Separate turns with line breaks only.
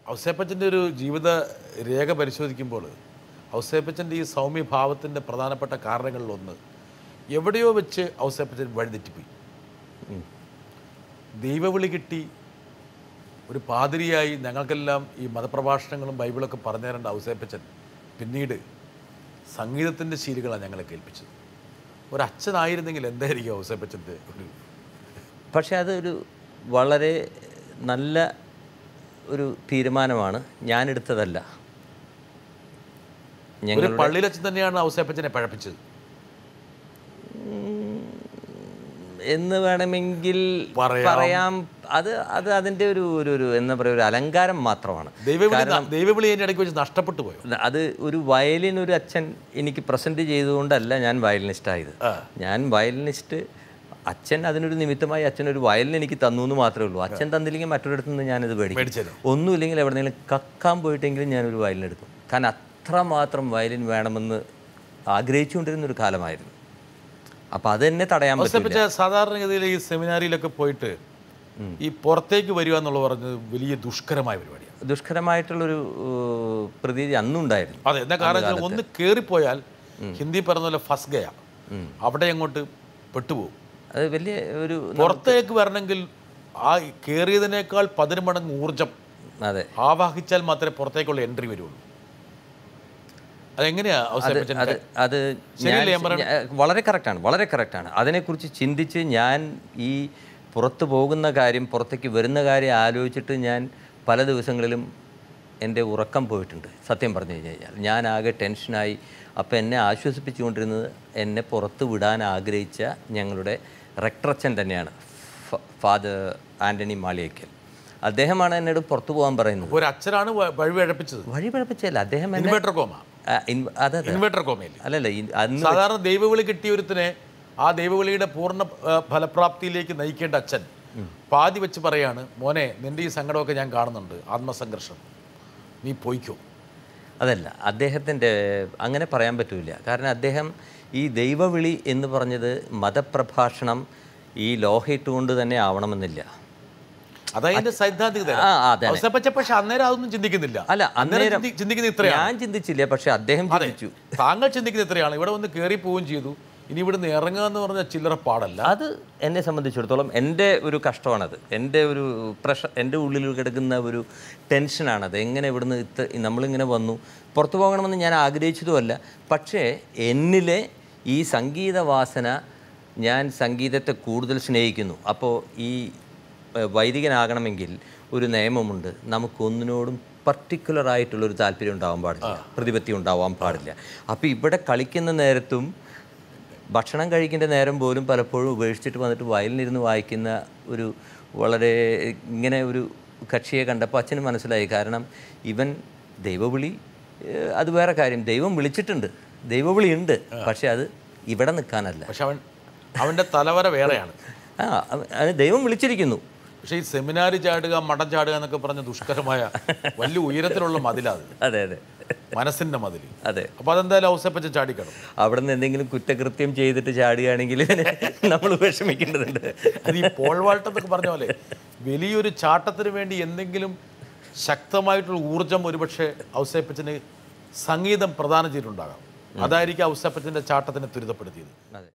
ഔസേപ്പച്ചൻ്റെ ഒരു ജീവിത രേഖ പരിശോധിക്കുമ്പോൾ ഔസേപ്പച്ചൻ്റെ ഈ സൗമ്യഭാവത്തിൻ്റെ പ്രധാനപ്പെട്ട കാരണങ്ങളിലൊന്ന് എവിടെയോ വെച്ച് ഔസേപ്പച്ചൻ വഴിതെറ്റിപ്പോയി ദൈവവിളി കിട്ടി ഒരു പാതിരിയായി ഞങ്ങൾക്കെല്ലാം ഈ മതപ്രഭാഷണങ്ങളും ബൈബിളൊക്കെ പറഞ്ഞു തരേണ്ട ഔസേപ്പച്ചൻ പിന്നീട് സംഗീതത്തിൻ്റെ ശീലുകളാണ് ഞങ്ങളെ കേൾപ്പിച്ചത് ഒരു അച്ഛനായിരുന്നെങ്കിൽ എന്തായിരിക്കും ഔസേപ്പച്ചൻ്റെ ഒരു
പക്ഷേ അതൊരു വളരെ നല്ല ഒരു തീരുമാനമാണ് ഞാനെടുത്തതല്ല
ഒരു
ഞങ്ങൾ
പള്ളിയിലച്ഛൻ തന്നെയാണ് ഔസേപ്പച്ചനെ പഴപ്പിച്ചത്
എന്ന് വേണമെങ്കിൽ
പറയാം.
പറയാം അത് അത് അതിൻ്റെ ഒരു ഒരു ഒരു എന്താ പറയുക ഒരു അലങ്കാരം മാത്രമാണ്
ദൈവവിളി ദൈവവിളി അതിൻ്റെ ഇടയ്ക്ക് വെച്ച് നഷ്ടപ്പെട്ടു പോയോ
അത് ഒരു വയലിൻ ഒരു അച്ഛൻ എനിക്ക് പ്രസൻറ്റ് ചെയ്തുകൊണ്ടല്ല ഞാൻ വയലിനിസ്റ്റ് ആയത് ഞാൻ വയലിനിസ്റ്റ് അച്ഛൻ അതിനൊരു നിമിത്തമായി അച്ഛൻ ഒരു വയലിൻ എനിക്ക് തന്നു എന്ന് മാത്രമേ ഉള്ളൂ അച്ഛൻ തന്നില്ലെങ്കിൽ മറ്റൊരിടത്തു നിന്ന് ഞാനിത് മേടിക്കും
മേടിച്ചത്
ഒന്നുമില്ലെങ്കിൽ എവിടെയെങ്കിലും കക്കാൻ പോയിട്ടെങ്കിലും ഞാനൊരു വയലിൻ എടുക്കും കാരണം അത്രമാത്രം വയലിൻ വേണമെന്ന് ആഗ്രഹിച്ചുകൊണ്ടിരുന്ന ഒരു കാലമായിരുന്നു അപ്പോൾ അതെന്നെ തടയാൻ പറ്റില്ല
ഔസേപ്പച്ച സാധാരണഗതിയിൽ ഈ സെമിനാരിയിലൊക്കെ പോയിട്ട് ഈ പുറത്തേക്ക് വരിക എന്നുള്ളത് പറഞ്ഞത് വലിയ ദുഷ്കരമായ പരിപാടിയാണ്
ദുഷ്കരമായിട്ടുള്ളൊരു ഏഹ്, പ്രതീതി അന്നുണ്ടായിരുന്നു
അതെ എന്താ കാരണം വെച്ചാൽ ഒന്ന് കയറിപ്പോയാൽ ഹിന്ദി പറഞ്ഞ പോലെ ഫസ് ഗയ അവിടെ അങ്ങോട്ട് പെട്ടുപോകും
അത് വലിയ ഒരു
പുറത്തേക്ക് വരണമെങ്കിൽ ആ കയറിയതിനേക്കാൾ പതിന് മടങ്ങ് ഊർജം
അതെ
ആവാഹിച്ചാൽ മാത്രമേ പുറത്തേക്കുള്ള എൻട്രി വരുള്ളൂ അതെങ്ങനെയാ ഔസേപ്പച്ചൻ
അത് അത്
ശരിയല്ലേ
ഞാൻ- ഞാൻ- വളരെ കറക്റ്റാണ് വളരെ കറക്റ്റാണ് അതിനെക്കുറിച്ച് ചിന്തിച്ച് ഞാൻ ഈ പുറത്ത് പോകുന്ന കാര്യം പുറത്തേക്ക് വരുന്ന കാര്യം ആലോചിച്ചിട്ട് ഞാൻ പല ദിവസങ്ങളിലും എൻ്റെ ഉറക്കം പോയിട്ടുണ്ട് സത്യം പറഞ്ഞു കഴിഞ്ഞ് കഴിഞ്ഞാൽ ഞാൻ ആകെ ടെൻഷനായി അപ്പോൾ എന്നെ ആശ്വസിപ്പിച്ചുകൊണ്ടിരുന്നത് എന്നെ പുറത്ത് വിടാൻ ആഗ്രഹിച്ച ഞങ്ങളുടെ റെക്ടറച്ചൻ തന്നെയാണ് ഫ- ഫാദർ ആൻ്റണി മാളിയേക്കൽ അദ്ദേഹമാണ് എന്നോട് പുറത്തു പോകാൻ പറയുന്നത്
ഒരു അച്ഛനാണ് വ- വഴി വഴപ്പിച്ചത്
വഴി പഴപ്പിച്ചല്ല അദ്ദേഹം എന്നെ
ഇൻവേർട്ടർ കോമ
ആ, ഇൻ- അതെ അതെ
ഇൻവേർട്ടർ കോമയിൽ
അല്ലല്ല ഇ- അന്ന്
സാധാരണ ദൈവവിളി കിട്ടിയ ഒരുത്തിനെ ആ ദൈവവിളിയുടെ പൂർണ്ണ ആ, ഫലപ്രാപ്തിയിലേക്ക് നയിക്കേണ്ട അച്ഛൻ പാതി വെച്ച് പറയാണ് മോനെ നിന്റെ ഈ സങ്കടമൊക്കെ ഞാൻ കാണുന്നുണ്ട് ആത്മസംഘർഷം നീ പോയിക്കോ
അതല്ല അദ്ദേഹത്തിൻ്റെ അങ്ങനെ പറയാൻ പറ്റില്ല കാരണം അദ്ദേഹം ഈ ദൈവവിളി എന്ന് പറഞ്ഞത് മതപ്രഭാഷണം ഈ ലോഹയിട്ടുകൊണ്ട് തന്നെ ആവണമെന്നില്ല
അതതിന്റെ സൈദ്ധാന്തികത
ആ അതെ
ഔസേപ്പച്ച പക്ഷെ അന്നേരം അതൊന്നും ചിന്തിക്കുന്നില്ല
അല്ല അന്നേരം
ചിന്തി- ചിന്തിക്കുന്ന ഇത്രയാണ്
ഞാൻ ചിന്തിച്ചില്ല പക്ഷെ അദ്ദേഹം ചിന്തിച്ചു
താങ്കൾ ചിന്തിക്കുന്ന ഇത്രയാണ് ഇവിടെ വന്ന് കയറി പോവുകയും ചെയ്തു ഇനി ഇവിടുന്ന് ഇറങ്ങുക എന്ന് പറഞ്ഞാൽ ചില്ലറ പാടല്ല
അത് എന്നെ സംബന്ധിച്ചിടത്തോളം എൻ്റെ ഒരു കഷ്ടമാണത് എൻ്റെ ഒരു പ്രഷർ എൻ്റെ ഉള്ളിൽ കിടക്കുന്ന ഒരു ടെൻഷനാണത് എങ്ങനെ ഇവിടുന്ന് ഇത്ര നമ്മളിങ്ങനെ വന്നു പുറത്തു പോകണമെന്ന് ഞാൻ ആഗ്രഹിച്ചതുമല്ല പക്ഷേ എന്നിലെ ഈ സംഗീത വാസന ഞാൻ സംഗീതത്തെ കൂടുതൽ സ്നേഹിക്കുന്നു അപ്പോൾ ഈ ഏഹ്, വൈദികനാകണമെങ്കിൽ ഒരു നിയമമുണ്ട് നമുക്കൊന്നിനോടും പർട്ടിക്കുലർ ആയിട്ടുള്ളൊരു താല്പര്യം ഉണ്ടാവാൻ പാടില്ല പ്രതിപത്തി ഉണ്ടാവാൻ പാടില്ല അപ്പോൾ ഇവിടെ കളിക്കുന്ന നേരത്തും ഭക്ഷണം കഴിക്കേണ്ട നേരം പോലും പലപ്പോഴും ഉപേക്ഷിച്ചിട്ട് വന്നിട്ട് വയലിനിരുന്ന് വായിക്കുന്ന ഒരു വളരെ ഇങ്ങനെ ഒരു കക്ഷിയെ കണ്ടപ്പോൾ അച്ഛന് മനസ്സിലായി കാരണം ഇവൻ ദൈവവിളി ഏഹ്, അത് വേറെ കാര്യം ദൈവം വിളിച്ചിട്ടുണ്ട് ദൈവവിളി ഉണ്ട് പക്ഷേ അത് ഇവിടെ നിൽക്കാനല്ല
പക്ഷെ അവൻ അവന്റെ തലവര വേറെയാണ്
ആ അവ- അത് ദൈവം വിളിച്ചിരിക്കുന്നു
പക്ഷെ ഈ സെമിനാരി ചാടുക മഠം ചാടുക എന്നൊക്കെ പറഞ്ഞ ദുഷ്കരമായ വലിയ ഉയരത്തിലുള്ള മതിലാത്
അതെ അതെ
മനസ്സിന്റെ മതിൽ
അതെ
അപ്പൊ അതെന്തായാലും ഔസേപ്പച്ച ചാടിക്കണം
അവിടെ നിന്ന് എന്തെങ്കിലും കുറ്റകൃത്യം ചെയ്തിട്ട് ചാടുകയാണെങ്കിൽ നമ്മൾ വിഷമിക്കേണ്ടതുണ്ട്
അത് ഈ പോൾ വാൾട്ട് എന്നൊക്കെ പറഞ്ഞ പോലെ വലിയൊരു ചാട്ടത്തിന് വേണ്ടി എന്തെങ്കിലും ശക്തമായിട്ടുള്ള ഊർജം ഒരുപക്ഷെ ഔസേപ്പച്ചന് സംഗീതം പ്രദാനം ചെയ്തിട്ടുണ്ടാകാം അതായിരിക്കും ഔസേപ്പച്ചന്റെ ചാട്ടത്തിനെ ത്വരിതപ്പെടുത്തിയത്
അതെ